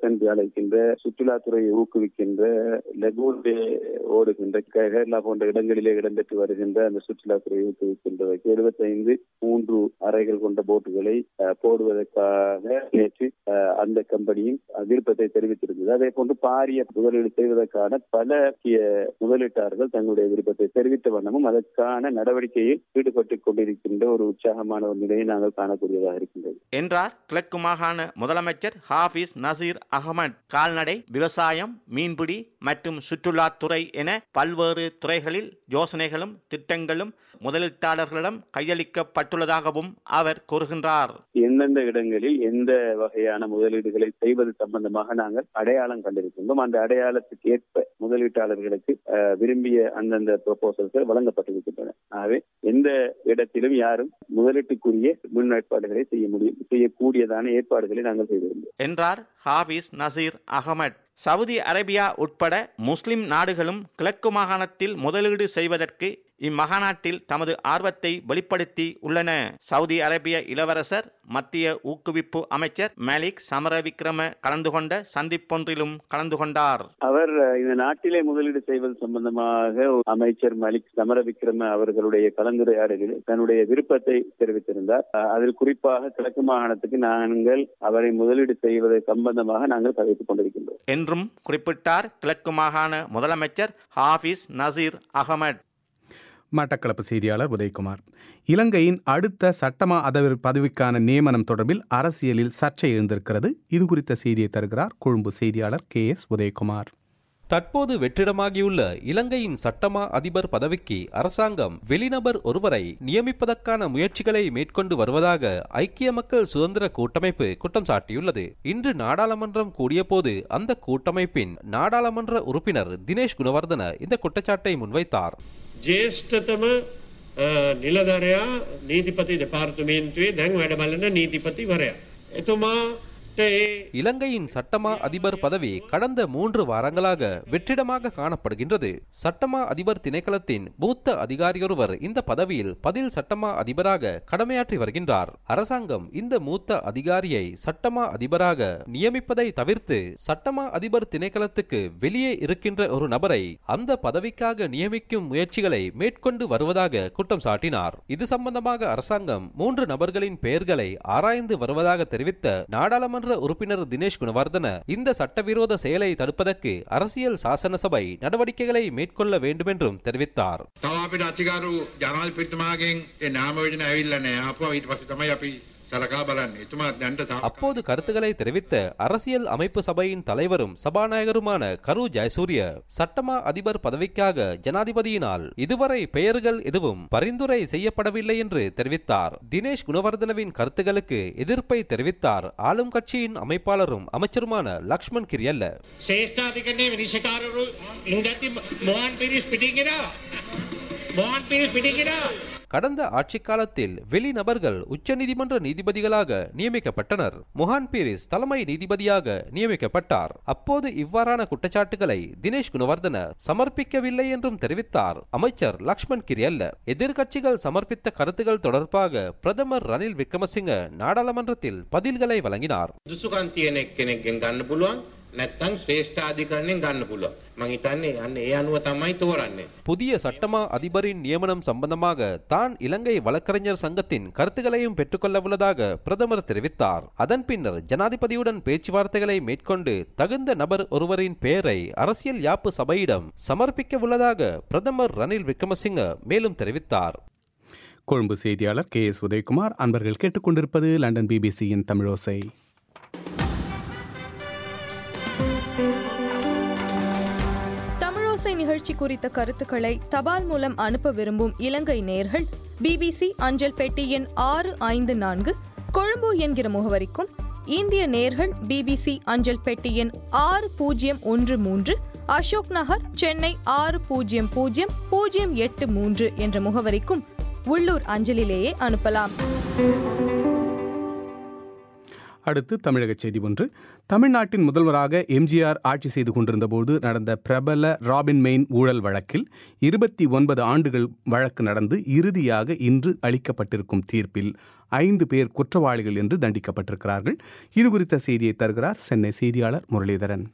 வைக்கின்ற சுற்றுலாத்துறையை ஊக்குவிக்கின்ற லெகூன்டே ஓடுகின்ற கேரளா போன்ற இடங்களிலே இடம்பெற்று வருகின்ற அந்த சுற்றுலாத்துறையை ஊக்குவிக்கின்றவைக்கு எழுபத்தைந்து மூன்று அறைகள் கொண்ட போட்டுகளை அஹ், போடுவதற்காக நேற்று அஹ், அந்த கம்பெனியும் விருப்பத்தை தெரிவித்திருந்தது அதே போன்று பாரிய முதலீடு செய்வதற்கான பல முக்கிய முதலீட்டாளர்கள் தங்களுடைய விருப்பத்தை தெரிவித்த வண்ணமும் அதற்கான நடவடிக்கையில் ஈடுபட்டுக் கொண்டிருக்கின்ற ஒரு உற்சாகமான ஒரு நிலையை நாங்கள் காணக்கூடியதாக இருக்கின்றது என்றார் கிழக்கு மாகாண முதலமைச்சர் ஹாஃபிஸ் நசீர் அகமட் கால்நடை விவசாயம் மீன்பிடி மற்றும் சுற்றுலாத்துறை என பல்வேறு துறைகளில் யோசனைகளும் திட்டங்களும் முதலீட்டாளர்களிடம் கையளிக்கப்பட்டுள்ளதாகவும் அவர் கூறுகின்றார் எந்தெந்த இடங்களில் எந்த வகையான முதலீடுகளை செய்வது சம்பந்தமாக நாங்கள் அடையாளம் கண்டிருக்கின்றோம் அந்த அடையாளத்துக்கு ஏற்ப முதலீட்டாளர்களுக்கு அஹ், விரும்பிய அந்தந்த ப்ரொபோசல்கள் வழங்கப்பட்டிருக்கின்றன ஆகவே எந்த இடத்திலும் யாரும் முதலீட்டுக்குரிய முன்னேற்பாடுகளை செய்ய முடியும் செய்யக்கூடியதான ஏற்பாடுகளை நாங்கள் செய்திருந்தோம் என்றார் ஹாஃபிஸ் நசீர் அகமட் சவுதி அரேபியா உட்பட முஸ்லிம் நாடுகளும் கிழக்கு மாகாணத்தில் முதலீடு செய்வதற்கு இம்மகாநாட்டில் தமது ஆர்வத்தை வெளிப்படுத்தி உள்ளன சவுதி அரேபிய இளவரசர் மத்திய ஊக்குவிப்பு அமைச்சர் மலிக் சமரவிக்ரம கலந்து கொண்ட சந்திப்பொன்றிலும் கலந்து கொண்டார் அவர் அஹ், இந்த நாட்டிலே முதலீடு செய்வது சம்பந்தமாக அமைச்சர் மலிக் சமரவிக்ரம அவர்களுடைய கலந்துரையாடலில் தன்னுடைய விருப்பத்தை தெரிவித்திருந்தார் அஹ், அதில் குறிப்பாக கிழக்கு மாகாணத்துக்கு நாங்கள் அவரை முதலீடு செய்வது சம்பந்தமாக நாங்கள் கதைத்துக் கொண்டிருக்கின்றோம் என்றும் குறிப்பிட்டார் கிழக்கு மாகாண முதலமைச்சர் ஹாஃபிஸ் நசீர் அகமட் மட்டக்களப்பு செய்தியாளர் உதயகுமார் இலங்கையின் அடுத்த சட்டமா அதவர் பதவிக்கான நியமனம் தொடர்பில் அரசியலில் சர்ச்சை எழுந்திருக்கிறது இது குறித்த செய்தியை தருகிறார் கொழும்பு செய்தியாளர் கே எஸ் உதயகுமார் தற்போது வெற்றிடமாகியுள்ள இலங்கையின் சட்டமா அதிபர் பதவிக்கு அரசாங்கம் வெளிநபர் ஒருவரை நியமிப்பதற்கான முயற்சிகளை மேற்கொண்டு வருவதாக ஐக்கிய மக்கள் சுதந்திர கூட்டமைப்பு குற்றம் சாட்டியுள்ளது இன்று நாடாளுமன்றம் கூடியபோது அந்த கூட்டமைப்பின் நாடாளுமன்ற உறுப்பினர் தினேஷ் குணவர்தன இந்த குற்றச்சாட்டை முன்வைத்தார் ජේෂ්ඨතම අ, නිලධරයා නීතිපති දෙපාර්තමේන්තුවේ දැන් වැඩ බලන නීතිපතිවරයා. එතුමාට ඒ இலங்கையின் சட்டமா அதிபர் பதவி கடந்த மூன்று வாரங்களாக வெற்றிடமாக காணப்படுகின்றது சட்டமா அதிபர் திணைக்களத்தின் மூத்த அதிகாரியொருவர் இந்த பதவியில் பதில் சட்டமா அதிபராக கடமையாற்றி வருகின்றார் அரசாங்கம் இந்த மூத்த அதிகாரியை சட்டமா அதிபராக நியமிப்பதை தவிர்த்து சட்டமா அதிபர் திணைக்களத்துக்கு வெளியே இருக்கின்ற ஒரு நபரை அந்த பதவிக்காக நியமிக்கும் முயற்சிகளை மேற்கொண்டு வருவதாக குற்றம் சாட்டினார் இது சம்பந்தமாக அரசாங்கம் மூன்று நபர்களின் பெயர்களை ஆராய்ந்து வருவதாக தெரிவித்த நாடாளுமன்ற உறுப்பினர் தினேஷ் குணவர்தன இந்த சட்டவிரோத செயலை தடுப்பதற்கு அரசியல் சாசன சபை நடவடிக்கைகளை மேற்கொள்ள வேண்டுமென்றும் தெரிவித்தார் තව අපිට අතිකාරු ජනල්පිට්ටමාගෙන් ඒ නාමයෝජන ඇවිල්ල නෑ අප ඊට පස්සේ තමයි අපි සලකා බලන්නේ. එතුමා දැන්ට තාම அப்போது கருத்துக்களை தெரிவித்த அரசியல் அமைப்பு சபையின் தலைவரும் சபாநாயகருமான கரு ஜெயசூரிய சட்டமா அதிபர் பதவிக்காக ஜனாதிபதியினால் இதுவரை பெயர்கள் எதுவும் பரிந்துரை செய்யப்படவில்லை என்று தெரிவித்தார் தினேஷ் குணவர்தனவின் கருத்துக்களுக்கு எதிர்ப்பை தெரிவித்தார் ஆளும் கட்சியின் அமைப்பாளரும் அமைச்சருமான லக்ஷ்மண் கிரியல்ல ශේෂ්ඨාධිකරණය විනිශකාරරු ඉංගති මොහන් පිරිස් පිටිගෙනා මොහන් පිරිස් පිටිගෙනා கடந்த ஆட்சி காலத்தில் வெளிநபர்கள் உச்சநீதிமன்ற நீதிபதிகளாக நியமிக்கப்பட்டனர் முஹான் பீரிஸ் தலைமை நீதிபதியாக நியமிக்கப்பட்டார் அப்போது இவ்வாறான குற்றச்சாட்டுகளை தினேஷ் குணவர்தன சமர்ப்பிக்கவில்லை என்றும் தெரிவித்தார் அமைச்சர் லக்ஷ்மண் கிரியல்ல எதிர்க்கட்சிகள் சமர்ப்பித்த கருத்துகள் தொடர்பாக பிரதமர் ரணில் விக்ரமசிங்க நாடாளுமன்றத்தில் பதில்களை வழங்கினார் දුසුකන් තියෙන එක්කෙනෙක්ගෙන් ගන්න පුළුවන් නැත්තම් ශ්‍රේෂ්ඨාධිකරණයෙන් ගන්න පුළුවන්. මං හිතන්නේ අන්න ඒ අනුව තමයි තෝරන්නේ. புதிய சட்டமா அதிபரின் நியமனம் சம்பந்தமாக தான் இலங்கை வழக்கறிஞர் சங்கத்தின் கருத்துக்களையும் பெற்றுக்கொள்ள உள்ளதாக பிரதமர் தெரிவித்தார் அதன் பின்னர் ஜனாதிபதியுடன் பேச்சுவார்த்தைகளை மேற்கொண்டு தகுந்த நபர் ஒருவரின் பெயரை அரசியல் யாப்பு சபையிடம் சமர்ப்பிக்க உள்ளதாக பிரதமர் ரணில் விக்ரமசிங்க மேலும் தெரிவித்தார் கொழும்பு செய்தியாளர் கே எஸ் உதயகுமார் அன்பர்கள் கேட்டுக்கொண்டிருப்பது லண்டன் பிபிசியின் தமிழோசை தமிழோசை நிகழ்ச்சி குறித்த கருத்துக்களை தபால் மூலம் அனுப்ப விரும்பும் இலங்கை நேயர்கள் பிபிசி அஞ்சல் பெட்டி எண் ஆறு ஐந்து நான்கு கொழும்பு என்கிற முகவரிக்கும் இந்திய நேயர்கள் பிபிசி அஞ்சல் பெட்டி எண் ஆறு பூஜ்ஜியம் ஒன்று மூன்று அசோக் நகர் சென்னை ஆறு பூஜ்ஜியம் பூஜ்ஜியம் பூஜ்ஜியம் எட்டு மூன்று என்ற முகவரிக்கும் உள்ளூர் அஞ்சலிலேயே அனுப்பலாம் அடுத்து தமிழக செய்தி ஒன்று தமிழ்நாட்டின் முதல்வராக எம்ஜிஆர் ஆட்சி செய்து கொண்டிருந்தபோது நடந்த பிரபல ராபின் மெயின் ஊழல் வழக்கில் இருபத்தி ஒன்பது ஆண்டுகள் வழக்கு நடந்து இறுதியாக இன்று அளிக்கப்பட்டிருக்கும் தீர்ப்பில் ஐந்து பேர் குற்றவாளிகள் என்று தண்டிக்கப்பட்டிருக்கிறார்கள் இது குறித்த செய்தியை தருகிறார் சென்னை செய்தியாளர் முரளிதரன்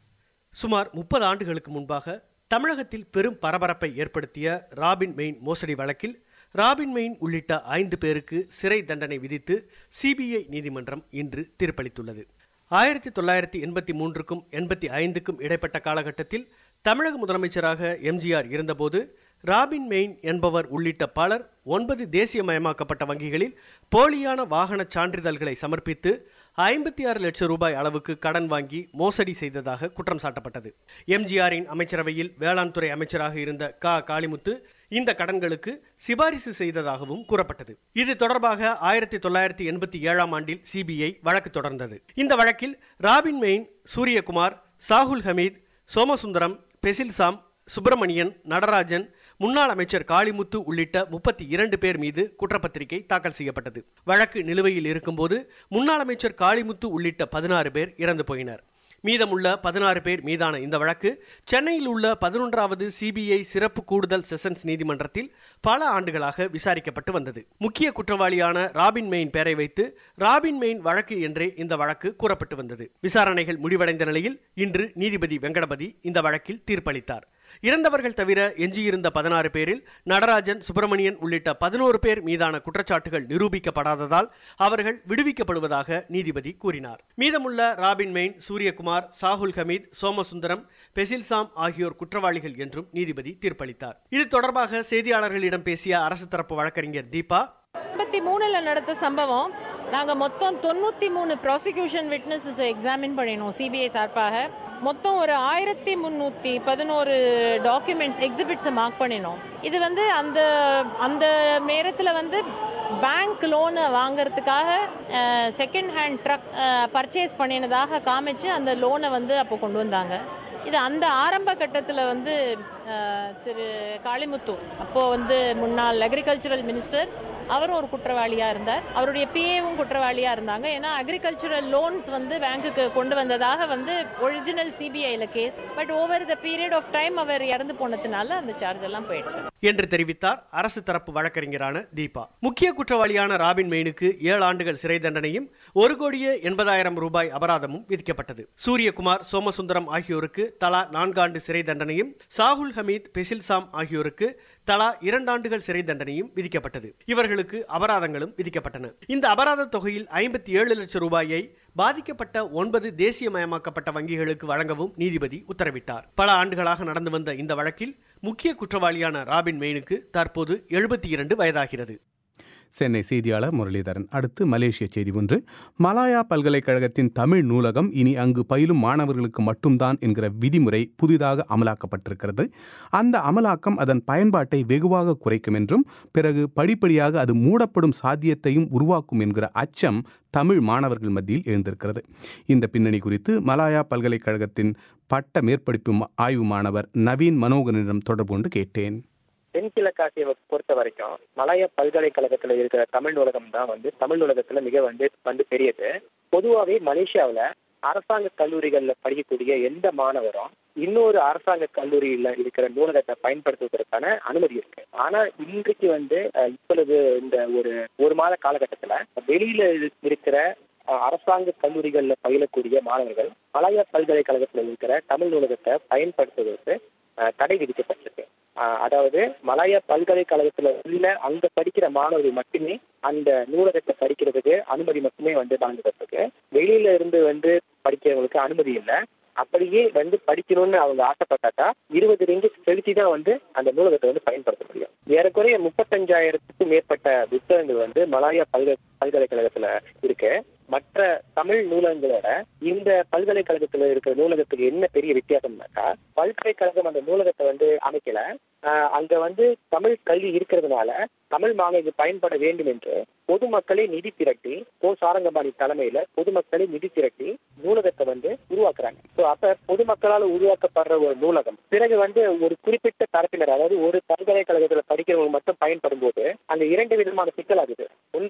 சுமார் முப்பது ஆண்டுகளுக்கு முன்பாக தமிழகத்தில் பெரும் பரபரப்பை ஏற்படுத்திய ராபின் மெயின் மோசடி வழக்கில் ராபின் மெயின் உள்ளிட்ட ஐந்து பேருக்கு சிறை தண்டனை விதித்து சிபிஐ நீதிமன்றம் இன்று தீர்ப்பளித்துள்ளது ஆயிரத்தி தொள்ளாயிரத்தி எண்பத்தி மூன்றுக்கும் எண்பத்தி ஐந்துக்கும் இடைப்பட்ட காலகட்டத்தில் தமிழக முதலமைச்சராக எம்ஜிஆர் இருந்தபோது ராபின் மெயின் என்பவர் உள்ளிட்ட பலர் ஒன்பது தேசியமயமாக்கப்பட்ட வங்கிகளில் போலியான வாகன சான்றிதழ்களை சமர்ப்பித்து ஐம்பத்தி ஆறு லட்சம் ரூபாய் அளவுக்கு கடன் வாங்கி மோசடி செய்ததாக குற்றம் சாட்டப்பட்டது எம்ஜிஆரின் அமைச்சரவையில் வேளாண் துறை அமைச்சராக இருந்த க காளிமுத்து இந்த கடன்களுக்கு சிபாரிசு செய்ததாகவும் கூறப்பட்டது இது தொடர்பாக ஆயிரத்தி தொள்ளாயிரத்தி எண்பத்தி ஏழாம் ஆண்டில் சிபிஐ வழக்கு தொடர்ந்தது இந்த வழக்கில் ராபின் மெயின் சூரியகுமார் சாகுல் ஹமீத் சோமசுந்தரம் பெசில்சாம் சுப்பிரமணியன் நடராஜன் முன்னாள் அமைச்சர் காளிமுத்து உள்ளிட்ட முப்பத்தி இரண்டு பேர் மீது குற்றப்பத்திரிகை தாக்கல் செய்யப்பட்டது வழக்கு நிலுவையில் இருக்கும்போது முன்னாள் அமைச்சர் காளிமுத்து உள்ளிட்ட பதினாறு பேர் இறந்து போயினர் மீதமுள்ள பதினாறு பேர் மீதான இந்த வழக்கு சென்னையில் உள்ள பதினொன்றாவது சிபிஐ சிறப்பு கூடுதல் செஷன்ஸ் நீதிமன்றத்தில் பல ஆண்டுகளாக விசாரிக்கப்பட்டு வந்தது முக்கிய குற்றவாளியான ராபின் மெயின் பெயரை வைத்து ராபின் மெயின் வழக்கு என்றே இந்த வழக்கு கூறப்பட்டு வந்தது விசாரணைகள் முடிவடைந்த நிலையில் இன்று நீதிபதி வெங்கடபதி இந்த வழக்கில் தீர்ப்பளித்தார் இறந்தவர்கள் தவிர எஞ்சியிருந்த பதினாறு பேரில் நடராஜன் சுப்பிரமணியன் உள்ளிட்ட பதினோரு பேர் மீதான குற்றச்சாட்டுகள் நிரூபிக்கப்படாததால் அவர்கள் விடுவிக்கப்படுவதாக நீதிபதி கூறினார் மீதமுள்ள ராபின் மெயின் சூரியகுமார் சாகுல் ஹமீத் சோமசுந்தரம் பெசில்சாம் ஆகியோர் குற்றவாளிகள் என்றும் நீதிபதி தீர்ப்பளித்தார் இது தொடர்பாக செய்தியாளர்களிடம் பேசிய அரசு தரப்பு வழக்கறிஞர் தீபா எண்பத்தி மூணுல நடந்த சம்பவம் நாங்க மொத்தம் தொண்ணூத்தி மூணு ப்ராசிக்யூஷன் விட்னஸஸ் எக்ஸாமின் பண்ணினோம் சிபிஐ சார்பாக மொத்தம் ஒரு ஆயிரத்தி முந்நூற்றி பதினோரு டாக்குமெண்ட்ஸ் எக்ஸிபிட்ஸை மார்க் பண்ணினோம் இது வந்து அந்த அந்த நேரத்தில் வந்து பேங்க் லோனை வாங்குறதுக்காக செகண்ட் ஹேண்ட் ட்ரக் பர்ச்சேஸ் பண்ணினதாக காமிச்சு அந்த லோனை வந்து அப்போ கொண்டு வந்தாங்க இது அந்த ஆரம்ப கட்டத்தில் வந்து அஹ், திரு காளிமுத்து அப்போது வந்து முன்னாள் அக்ரிகல்ச்சரல் மினிஸ்டர் அவரும் ஒரு குற்றவாளியாக இருந்தார் அவருடைய பிஏவும் குற்றவாளியாக இருந்தாங்க ஏன்னா அக்ரிகல்ச்சரல் லோன்ஸ் வந்து பேங்க்குக்கு கொண்டு வந்ததாக வந்து ஒரிஜினல் சிபிஐயில் case but over the period of time அவர் இறந்து போனதுனால அந்த சார்ஜ் எல்லாம் போயிடுது என்று தெரிவித்தார் அரசு தரப்பு வழக்கறிஞரான தீபா முக்கிய குற்றவாளியான ராபின் மெயினுக்கு ஏழு ஆண்டுகள் சிறை தண்டனையும் ஒரு கோடியே எண்பதாயிரம் ரூபாய் அபராதமும் விதிக்கப்பட்டது சூரியகுமார் சோமசுந்தரம் ஆகியோருக்கு தலா நான்காண்டு சிறை தண்டனையும் சாகுல் ஹமீத் பெசில்சாம் ஆகியோருக்கு தலா இரண்டாண்டுகள் சிறை தண்டனையும் விதிக்கப்பட்டது இவர்களுக்கு அபராதங்களும் விதிக்கப்பட்டன இந்த அபராத தொகையில் ஐம்பத்தி ஏழு லட்சம் ரூபாயை பாதிக்கப்பட்ட ஒன்பது தேசியமயமாக்கப்பட்ட வங்கிகளுக்கு வழங்கவும் நீதிபதி உத்தரவிட்டார் பல ஆண்டுகளாக நடந்து வந்த இந்த வழக்கில் முக்கிய குற்றவாளியான ராபின் மெயினுக்கு தற்போது எழுபத்தி இரண்டு வயதாகிறது சென்னை செய்தியாளர் முரளிதரன் அடுத்து மலேசிய செய்தி ஒன்று மலாயா பல்கலைக்கழகத்தின் தமிழ் நூலகம் இனி அங்கு பயிலும் மாணவர்களுக்கு மட்டும்தான் என்கிற விதிமுறை புதிதாக அமலாக்கப்பட்டிருக்கிறது அந்த அமலாக்கம் அதன் பயன்பாட்டை வெகுவாக குறைக்கும் என்றும் பிறகு படிப்படியாக அது மூடப்படும் சாத்தியத்தையும் உருவாக்கும் என்கிற அச்சம் தமிழ் மாணவர்கள் மத்தியில் எழுந்திருக்கிறது இந்த பின்னணி குறித்து மலாயா பல்கலைக்கழகத்தின் பட்ட மேற்படிப்பு மா- ஆய்வு மாணவர் நவீன் மனோகரனிடம் தொடர்பு கொண்டு கேட்டேன் தென்கிழக்காசியை பொறுத்த வரைக்கும் மலாயா பல்கலைக்கழகத்துல இருக்கிற தமிழ் நூலகம் தான் வந்து தமிழ் நூலகத்துல மிக வந்து வந்து பெரியது பொதுவாகவே மலேசியாவுல அரசாங்க கல்லூரிகள்ல படிக்கக்கூடிய எந்த மாணவரும் இன்னொரு அரசாங்க கல்லூரியில இருக்கிற நூலகத்தை பயன்படுத்துவதற்கான அனுமதி இருக்கு ஆனா இன்றைக்கு வந்து அஹ், இப்பொழுது இந்த ஒரு ஒரு மாத காலகட்டத்துல வெளியில இரு- இருக்கிற அஹ், அரசாங்க கல்லூரிகள்ல பயிலக்கூடிய மாணவர்கள் மலாயா பல்கலைக்கழகத்துல இருக்கிற தமிழ் நூலகத்தை பயன்படுத்துவதற்கு அஹ், தடை விதிக்கப்பட்டிருக்கு அஹ், அதாவது மலாயா பல்கலைக்கழகத்துல உள்ள அங்க படிக்கிற மாணவர்கள் மட்டுமே அந்த நூலகத்தை படிக்கிறதுக்கு அனுமதி மட்டுமே வந்து வழங்கப்பட்டிருக்கு வெளியில இருந்து வந்து படிக்கிறவங்களுக்கு அனுமதி இல்லை அப்படியே வந்து படிக்கணும்னு அவங்க ஆசைப்பட்டாக்கா இருபது ரிங்கிட் செலுத்தி தான் வந்து அந்த நூலகத்தை வந்து பயன்படுத்த முடியும் ஏறக்குறைய முப்பத்தஞ்சாயிரத்துக்கும் மேற்பட்ட புத்தகங்கள் வந்து மலாயா பல்கலை பல்கலைக்கழகத்துல இருக்கு மற்ற தமிழ் நூலகங்களோட இந்த பல்கலைக்கழகத்துல இருக்கிற நூலகத்துக்கு என்ன பெரிய வித்தியாசம்னாக்கா பல்கலைக்கழகம் அந்த நூலகத்தை வந்து அமைக்கல ஆஹ் அங்க வந்து தமிழ் கல்வி இருக்கிறதுனால தமிழ் மாணவர்கள் பயன்பட வேண்டும் என்று பொதுமக்களை நிதி திரட்டி கோ சாரங்கபாணி தலைமையில பொதுமக்களை நிதி திரட்டி நூலகத்தை வந்து உருவாக்குறாங்க சோ அப்ப பொதுமக்களால் உருவாக்கப்படுற ஒரு நூலகம் பிறகு வந்து ஒரு குறிப்பிட்ட தரப்பினர் அதாவது ஒரு பல்கலைக்கழகத்துல படிக்கிறவங்க மட்டும் பயன்படும் போது அங்க இரண்டு விதமான சிக்கல் ஆகுது ஒன்று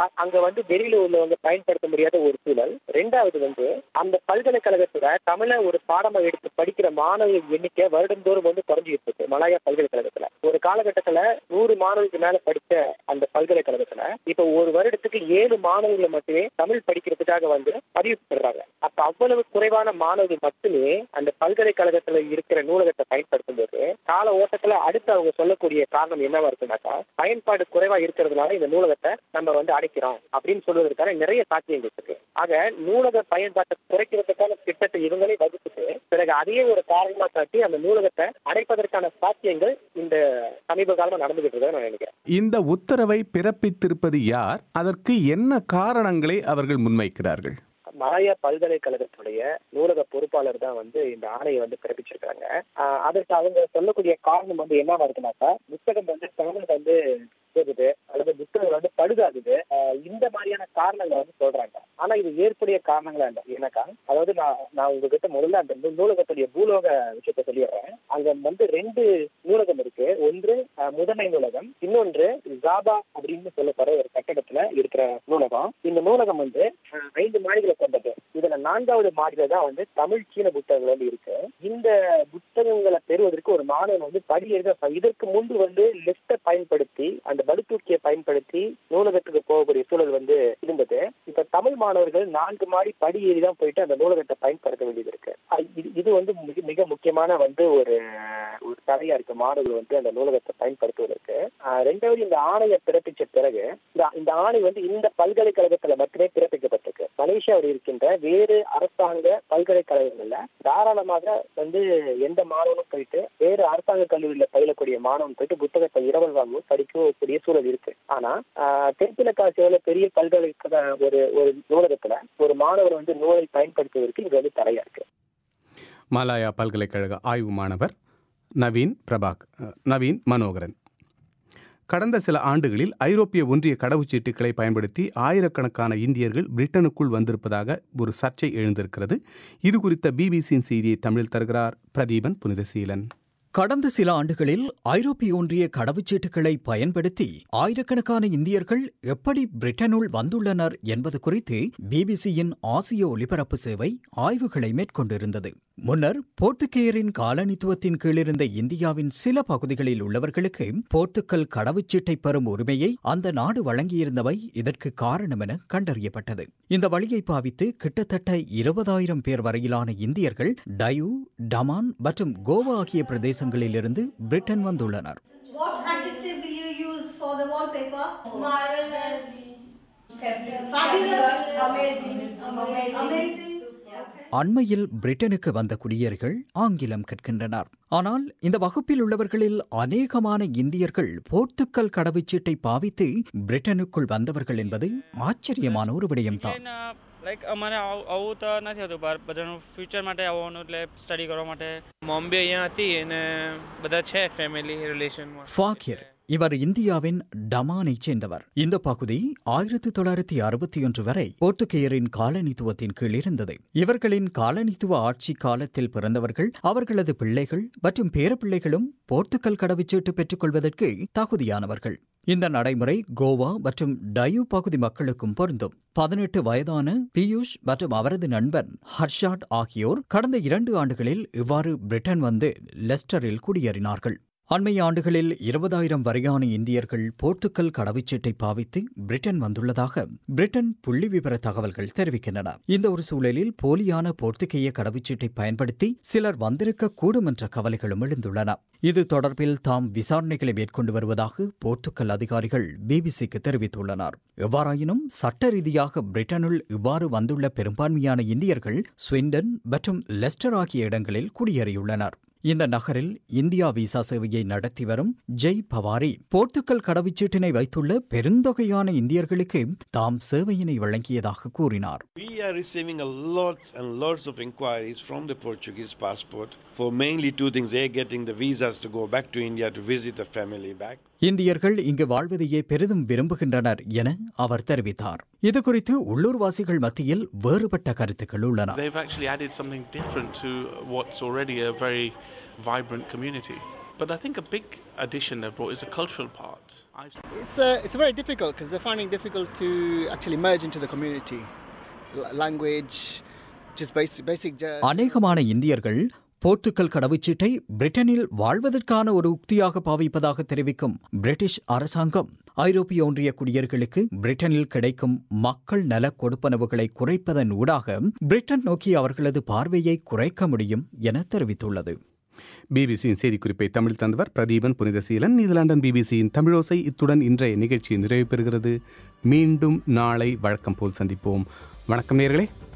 அ- அங்க வந்து வெளியில உள்ளவங்க பயன்படுத்த முடியாத ஒரு சூழல் ரெண்டாவது வந்து அந்த பல்கலைக்கழகத்துல தமிழை ஒரு பாடமா எடுத்து படிக்கிற மாணவர்கள் எண்ணிக்கை வருடந்தோறும் வந்து குறைஞ்சிட்டு இருக்கு மலாயா பல்கலைக்கழகத்துல ஒரு காலகட்டத்துல நூறு மாணவர்களுக்கு மேல படிச்ச அந்த பல்கலைக்கழகத்துல இப்ப ஒரு வருடத்துக்கு ஏழு மாணவர்களை மட்டுமே தமிழ் படிக்கிறதுக்காக வந்து பதிவு பெறாங்க அப்ப அவ்வளவு குறைவான மாணவர்கள் மட்டுமே அந்த பல்கலைக்கழகத்துல இருக்கிற நூலகத்தை பயன்படுத்தும் போது கால ஓட்டத்துல அடுத்து அவங்க சொல்லக்கூடிய காரணம் என்னவா இருக்குனாக்கா பயன்பாடு குறைவா இருக்கிறதுனால இந்த நூலகத்தை நம்ம வந்து அடைக்கிறோம் அப்படின்னு சொல்வதற்கான நிறைய சாத்தியங்கள் இருக்கு ஆக நூலக பயன்பாட்டை குறைக்கிறதுக்கான திட்டத்தை இவங்களே வகுத்துட்டு பிறகு அதையே ஒரு காரணமா காட்டி அந்த நூலகத்தை அடைப்பதற்கான சாத்தியங்கள் இந்த சமீப காலமா நடந்துகிட்டு இருக்கதை நான் நினைக்கிறேன் இந்த உத்தரவை பிறப்பித்திருப்பது யார் அதற்கு என்ன காரணங்களை அவர்கள் முன்வைக்கிறார்கள் மலாயா பல்கலைக்கழகத்துடைய நூலக பொறுப்பாளர் தான் வந்து இந்த ஆணையை வந்து பிறப்பிச்சிருக்காங்க ஆஹ் அதற்கு அவங்க சொல்லக்கூடிய காரணம் வந்து என்னவா இருக்குனாக்கா புத்தகம் வந்து தமிழ் வந்து போகுது அல்லது புத்தகம் வந்து பழுதாகுது ஆஹ் இந்த மாதிரியான காரணங்களை வந்து சொல்றாங்க ஆனா இது ஏற்புடைய காரணங்களா இல்லை ஏன்னாக்கா அதாவது நான் நான் உங்ககிட்ட முதல்ல அந்த நூ- நூலகத்துடைய பூலோக விஷயத்தை சொல்லிடுறேன் அங்க வந்து ரெண்டு நூலகம் இருக்கு ஒன்று ஆஹ் முதன்மை நூலகம் இன்னொன்று ஜாபா அப்படின்னு சொல்லப்படுற ஒரு கட்டடத்துல இருக்கிற நூலகம் இந்த நூலகம் வந்து ஆஹ் ஐந்து மாடிகளை கொண்டது இதுல நான்காவது மாடியில தான் வந்து தமிழ் சீன புத்தகங்கள் வந்து இருக்கு இந்த புத்தகங்களை பெறுவதற்கு ஒரு மாணவன் வந்து படி எழுத இதற்கு முன்பு வந்து லிப்ட பயன்படுத்தி அந்த படுதூக்கியை பயன்படுத்தி நூலகத்துக்கு போகக்கூடிய சூழல் வந்து இருந்தது இப்ப தமிழ் மாணவர்கள் நான்கு மாடி படி ஏறி தான் போயிட்டு அந்த நூலகத்தை பயன்படுத்த வேண்டியது இருக்கு அஹ் இது- இது வந்து மிக- மிக முக்கியமான வந்து ஒரு ஒரு தடையா இருக்கு மாணவர்கள் வந்து அந்த நூலகத்தை பயன்படுத்துவதற்கு ஆஹ் ரெண்டாவது இந்த ஆணையை பிறப்பிச்ச பிறகு இந்த இந்த ஆணை வந்து இந்த பல்கலைக்கழகத்துல மட்டுமே பிறப்பிக்கப்பட்டிருக்கு மலேசியாவில் இருக்கின்ற வேறு அரசாங்க பல்கலைக்கழகங்கள்ல தாராளமாக வந்து எந்த மாணவனும் போயிட்டு வேறு அரசாங்க கல்லூரியில பயிலக்கூடிய மாணவன் போயிட்டு புத்தகத்தை இரவல் வாங்கவும் படிக்கக்கூடிய சூழல் இருக்கு ஆனா ஆஹ் தென்கிழக்காசியாவில பெரிய பல்கலைக்கழக ஒரு ஒரு நூலகத்துல ஒரு மாணவர் வந்து நூலை பயன்படுத்துவதற்கு இது வந்து தடையா இருக்கு மலாயா பல்கலைக்கழக ஆய்வு மாணவர் நவீன் பிரபாக் அஹ், நவீன் மனோகரன் கடந்த சில ஆண்டுகளில் ஐரோப்பிய ஒன்றிய கடவுச்சீட்டுகளை பயன்படுத்தி ஆயிரக்கணக்கான இந்தியர்கள் பிரிட்டனுக்குள் வந்திருப்பதாக ஒரு சர்ச்சை எழுந்திருக்கிறது இது குறித்த பிபிசியின் செய்தியை தமிழில் தருகிறார் பிரதீபன் புனிதசீலன் கடந்த சில ஆண்டுகளில் ஐரோப்பிய ஒன்றிய கடவுச்சீட்டுகளை பயன்படுத்தி ஆயிரக்கணக்கான இந்தியர்கள் எப்படி பிரிட்டனுள் வந்துள்ளனர் என்பது குறித்து பிபிசியின் ஆசிய ஒலிபரப்பு சேவை ஆய்வுகளை மேற்கொண்டிருந்தது முன்னர் போர்த்துகேயரின் காலனித்துவத்தின் கீழிருந்த இந்தியாவின் சில பகுதிகளில் உள்ளவர்களுக்கு போர்த்துக்கல் கடவுச்சீட்டை பெறும் உரிமையை அந்த நாடு வழங்கியிருந்தவை இதற்கு காரணம் என கண்டறியப்பட்டது இந்த வழியை பாவித்து கிட்டத்தட்ட இருபதாயிரம் பேர் வரையிலான இந்தியர்கள் டயு டமான் மற்றும் கோவா ஆகிய பிரதேசங்களிலிருந்து பிரிட்டன் வந்துள்ளனர் What adjective will you use for the wallpaper? Marvelous. Fabulous. Amazing. Amazing. Amazing. அண்மையில் பிரிட்டனுக்கு வந்த குடியேறிகள் ஆங்கிலம் கற்கின்றனர் ஆனால் இந்த வகுப்பில் உள்ளவர்களில் அநேகமான இந்தியர்கள் போர்த்துக்கல் கடவுச்சீட்டை பாவித்து பிரிட்டனுக்குள் வந்தவர்கள் என்பது આશ્ચર્યமான ஒரு વિડીયમતા લાઈક અમારે આવું આવું તો નથી હતું બાર બધાનું ફ્યુચર માટે આવવાનું એટલે સ્ટડી કરવા માટે મમ્મી બી અહીંયા હતી અને બધા છે ફેમિલી રિલેશનમાં ஃபாகிர் இவர் இந்தியாவின் டமானைச் சேர்ந்தவர் இந்த பகுதி ஆயிரத்தி தொள்ளாயிரத்தி அறுபத்தி ஒன்று வரை போர்த்துகேயரின் காலனித்துவத்தின் கீழ் இருந்தது இவர்களின் காலனித்துவ ஆட்சி காலத்தில் பிறந்தவர்கள் அவர்களது பிள்ளைகள் மற்றும் பேரப்பிள்ளைகளும் போர்த்துக்கல் கடவுச்சீட்டு பெற்றுக்கொள்வதற்கு தகுதியானவர்கள் இந்த நடைமுறை கோவா மற்றும் டயு பகுதி மக்களுக்கும் பொருந்தும் பதினெட்டு வயதான பியூஷ் மற்றும் அவரது நண்பன் ஹர்ஷாட் ஆகியோர் கடந்த இரண்டு ஆண்டுகளில் இவ்வாறு பிரிட்டன் வந்து லெஸ்டரில் குடியேறினார்கள் அண்மைய ஆண்டுகளில் இருபதாயிரம் வரையான இந்தியர்கள் போர்த்துக்கல் கடவுச்சீட்டை பாவித்து பிரிட்டன் வந்துள்ளதாக பிரிட்டன் புள்ளி விவர தகவல்கள் தெரிவிக்கின்றன இந்த ஒரு சூழலில் போலியான போர்த்துகேய கடவுச்சீட்டை பயன்படுத்தி சிலர் வந்திருக்க கூடும் என்ற கவலைகளும் எழுந்துள்ளன இது தொடர்பில் தாம் விசாரணைகளை மேற்கொண்டு வருவதாக போர்த்துக்கல் அதிகாரிகள் பிபிசிக்கு தெரிவித்துள்ளனர் எவ்வாறாயினும் சட்ட ரீதியாக பிரிட்டனுள் இவ்வாறு வந்துள்ள பெரும்பான்மையான இந்தியர்கள் ஸ்விண்டன் மற்றும் லெஸ்டர் ஆகிய இடங்களில் குடியேறியுள்ளனர் இந்த நகரில் இந்தியா விசா சேவையை நடத்தி வரும் ஜெய் பவாரி போர்த்துக்கல் கடவுச்சீட்டினை வைத்துள்ள பெருந்தொகையான இந்தியர்களுக்கு தாம் சேவையினை வழங்கியதாக கூறினார் We are receiving a lot and lots of inquiries from the Portuguese passport for mainly two things. They're getting the visas to go back to India to visit the family back. இந்தியர்கள் இங்கு வாழ்வதையே பெரிதும் விரும்புகின்றனர் என அவர் தெரிவித்தார் இதுகுறித்து உள்ளூர்வாசிகள் மத்தியில் வேறுபட்ட கருத்துக்கள் உள்ளன They've actually added something different to what's already a very vibrant community But I think a big addition they brought is a cultural part. I've It's, uh, it's very difficult because they're finding it difficult to actually merge into the community. L- language, just basic, basic. ju- அநேகமான இந்தியர்கள் Portugal கடவுச்சீட்டை பிரிட்டனில் வாழ்வதற்கான ஒரு உக்தியாக பாவிப்பதாக தெரிவிக்கும் British அரசாங்கம் ஐரோப்பிய ஒன்றிய குடியர்களுக்கு பிரிட்டனில் கிடைக்கும் மக்கள் நல கொடுப்பனவுகளை குறைப்பதன் ஊடாக பிரிட்டன் நோக்கி அவர்களது பார்வையை குறைக்க முடியும் என தெரிவித்துள்ளது பிபிசியின் செய்திக்குறிப்பை தமிழ் தந்தவர் பிரதீபன் புனிதசீலன் இது லண்டன் பிபிசியின் தமிழோசை இத்துடன் இன்றைய நிகழ்ச்சி நிறைவு பெறுகிறது மீண்டும் நாளை வழக்கம் போல் சந்திப்போம் வணக்கம் நேர்களே